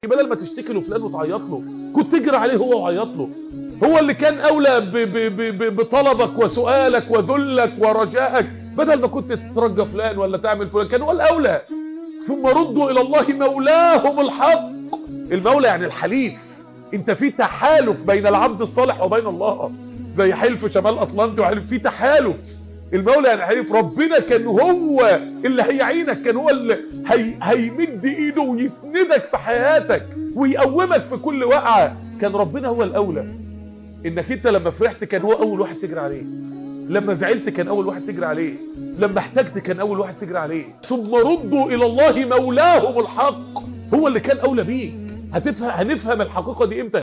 بدل ما تشتكي له فلان وتعيط له كنت تجري عليه هو وعيط له هو اللي كان اولى ب ب ب ب بطلبك وسؤالك وذلك ورجائك بدل ما كنت تترجى فلان ولا تعمل فلان كان هو الاولى ثم ردوا الى الله مولاهم الحق المولى يعني الحليف انت في تحالف بين العبد الصالح وبين الله زي حلف شمال اطلنطي وحلف في تحالف المولى يعني حليف ربنا كان هو اللي هيعينك كان هو اللي هي هيمد ايده ويسندك في حياتك ويقومك في كل وقعه كان ربنا هو الاولى انك انت لما فرحت كان هو اول واحد تجري عليه لما زعلت كان اول واحد تجري عليه لما احتجت كان اول واحد تجري عليه ثم ردوا الى الله مولاهم الحق هو اللي كان اولى بيك هتفهم هنفهم الحقيقه دي امتى